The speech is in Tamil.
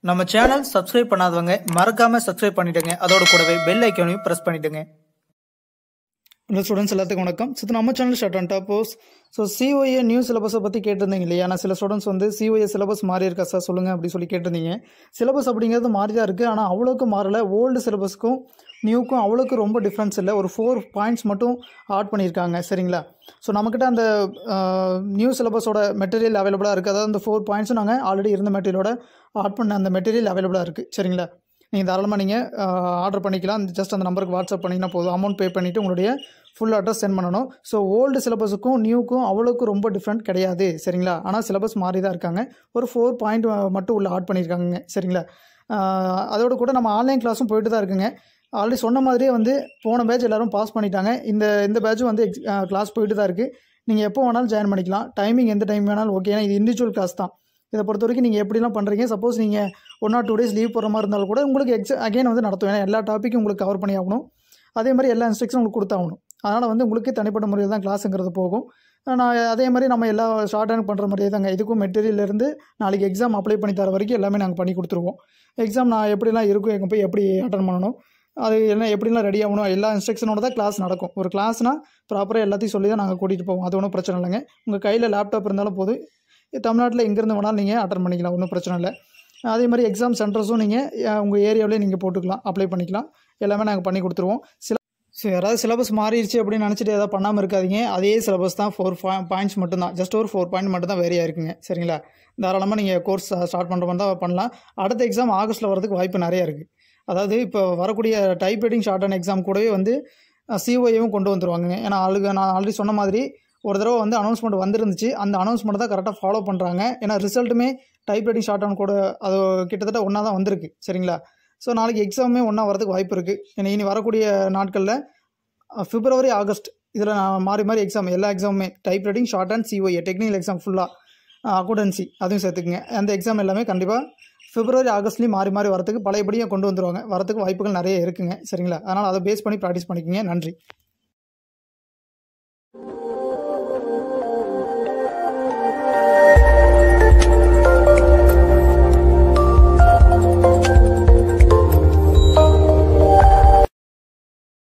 நம்ம சேனல் சப்ஸ்கிரைப் பண்ணாதவங்க மறக்காம சப்ஸ்கிரைப் பண்ணிடுங்க அதோட கூடவே பெல் ஐக்கானையும் பிரஸ் பண்ணிடுங்க ஹலோ ஸ்டூடெண்ட்ஸ் எல்லாத்துக்கும் வணக்கம் ஸோ இது நம்ம channel shorthand tops so COA new சிலபஸை பற்றி கேட்டிருந்தீங்க இல்லையா நான் சில ஸ்டூடெண்ட்ஸ் வந்து சிஓஏ சிலபஸ் மாறி இருக்கா சார் சொல்லுங்கள் அப்படி சொல்லி கேட்டிருந்தீங்க சிலபஸ் அப்படிங்கிறது மாறி தான் இருக்குது ஆனால் அவ்வளோக்கு மாறல ஓல்டு சிலபஸ்க்கும் நியூக்கும் அவ்வளோக்கு ரொம்ப டிஃப்ரென்ஸ் இல்லை ஒரு ஃபோர் பாயிண்ட்ஸ் மட்டும் ஆட் பண்ணியிருக்காங்க சரிங்களா ஸோ நம்மக்கிட்ட அந்த நியூ சிலபஸோட மெட்டீரியல் அவைலபிளாக இருக்குது அதாவது அந்த ஃபோர் பாயிண்ட்ஸும் நாங்கள் ஆல்ரெடி இருந்த மெட்டீரியலோட ஆட் பண்ண அந்த மெட்டீரியல் அவைலபிளாக இருக்குது சரிங்களா நீங்கள் தாராளமாக நீங்கள் ஆர்டர் பண்ணிக்கலாம் ஜஸ்ட் அந்த நம்பருக்கு வாட்ஸ்அப் பண்ணிங்கன்னா போதும் அமௌண்ட் பே பண்ணிவிட்டு உங்களுடைய ஃபுல் அட்ரஸ் சென்ட் பண்ணணும் ஸோ ஓல்டு சிலபஸுக்கும் நியூக்கும் அவ்வளோக்கு ரொம்ப டிஃப்ரெண்ட் கிடையாது சரிங்களா ஆனால் சிலபஸ் மாறி தான் இருக்காங்க ஒரு ஃபோர் பாயிண்ட் மட்டும் உள்ள ஆட் பண்ணியிருக்காங்க சரிங்களா ஆஹ் அதோட கூட நம்ம ஆன்லைன் கிளாஸும் போயிட்டு தான் இருக்குங்க ஆல்ரெடி சொன்ன மாதிரியே வந்து போன பேட்ச் எல்லோரும் பாஸ் பண்ணிட்டாங்க இந்த இந்த பேட்சும் வந்து எக்ஸ் கிளாஸ் போயிட்டு தான் இருக்குது நீங்கள் எப்போ வேணாலும் ஜாயின் பண்ணிக்கலாம் டைமிங் எந்த டைம் வேணாலும் ஓகே ஏன்னா இது இண்டிவிஜுவல் கிளாஸ் தான் இதை பொறுத்த வரைக்கும் நீங்கள் எப்படிலாம் பண்ணுறீங்க சப்போஸ் நீங்கள் one or two days leave போகிற மாதிரி இருந்தாலும் கூட உங்களுக்கு எக்ஸ அகைன் வந்து நடத்தும் ஏன்னா எல்லா டாப்பிக்கும் உங்களுக்கு கவர் பண்ணி ஆகணும் அதே மாதிரி எல்லா இன்ஸ்ட்ரக்ஷனும் உங்களுக்கு கொடுத்தாகணும் அதனால் வந்து உங்களுக்கு தனிப்பட்ட முறையில் தான் கிளாஸுங்கிறது போகும் நான் அதே மாதிரி நம்ம எல்லா ஷார்ட் ஹேண்ட் பண்ணுற மாதிரியே தாங்க இதுக்கும் மெட்டீரியல் இருந்து நாளைக்கு எக்ஸாம் அப்ளை பண்ணி தர வரைக்கும் எல்லாமே நாங்கள் பண்ணி கொடுத்துருவோம் எக்ஸாம் நான் எப்படிலாம் இருக்கும் எங்கே போய் எப்படி அட்டன் பண்ணணும் அது என்ன எப்படிலாம் ரெடி ஆகணும் எல்லா இன்ஸ்ட்ரக்ஷனோட தான் கிளாஸ் நடக்கும் ஒரு கிளாஸ்னால் ப்ராப்பராக எல்லாத்தையும் சொல்லி தான் நாங்கள் கூட்டிகிட்டு போவோம் அது ஒன்றும் பிரச்சனை இல்லைங்க உங்கள் கையில் லேப்டாப் இருந்தாலும் போதும் தமிழ்நாட்டில் எங்கேருந்து வேணாலும் நீங்கள் அட்டன் பண்ணிக்கலாம் ஒன்றும் பிரச்சனை இல்லை அதே மாதிரி எக்ஸாம் சென்டர்ஸும் நீங்கள் உங்கள் ஏரியாவிலே நீங்கள் போட்டுக்கலாம் அப்ளை பண்ணிக்கலாம் எல்லாமே நாங்கள் பண்ணி கொடுத்துருவோம் சில ஸோ யாராவது சிலபஸ் மாறிடுச்சு அப்படின்னு நினச்சிட்டு எதாவது பண்ணாமல் இருக்காதீங்க அதே சிலபஸ் தான் ஃபோர் பாயிண்ட்ஸ் மட்டும்தான் ஜஸ்ட் ஒரு ஃபோர் பாயிண்ட் மட்டும் தான் வேரியாக இருக்குங்க சரிங்களா தாராளமாக நீங்கள் கோர்ஸ் ஸ்டார்ட் பண்ணுற மாதிரி தான் பண்ணலாம் அடுத்த எக்ஸாம் ஆகஸ்ட்டில் வரதுக்கு வாய்ப்பு நிறையா இருக்குது அதாவது இப்போ வரக்கூடிய type writing shorthand exam கூடவே வந்து சிஓஏவும் கொண்டு வந்துருவாங்க ஏன்னா ஆளுங்க நான் ஆல்ரெடி சொன்ன மாதிரி ஒரு தடவை வந்து அனௌன்ஸ்மெண்ட் வந்துருந்துச்சு அந்த அனௌன்ஸ்மெண்ட் தான் கரெக்டாக ஃபாலோ பண்ணுறாங்க ஏன்னா ரிசல்ட்டுமே டைப் ரைட்டிங் ஷார்ட் அண்ட் கூட அது கிட்டத்தட்ட ஒன்றா தான் வந்திருக்கு சரிங்களா ஸோ நாளைக்கு எக்ஸாமே ஒன்றா வரதுக்கு வாய்ப்பு இருக்குது ஏன்னா இனி வரக்கூடிய நாட்களில் பிப்ரவரி ஆகஸ்ட் இதில் நான் மாறி மாறி எக்ஸாம் எல்லா எக்ஸாமுமே type writing shorthand COA technical exam ஃபுல்லாக அக்கௌண்டன்சி அதுவும் சேர்த்துக்குங்க அந்த எக்ஸாம் எல்லாமே கண்டிப்பாக பிப்ரவரி ஆகஸ்ட்லேயும் மாறி மாறி வரதுக்கு பழையபடியாக கொண்டு வந்துருவாங்க வரதுக்கு வாய்ப்புகள் நிறைய இருக்குங்க சரிங்களா அதனால் அதை பேஸ் பண்ணி ப்ராக்டிஸ் பண்ணிக்கோங்க நன்றி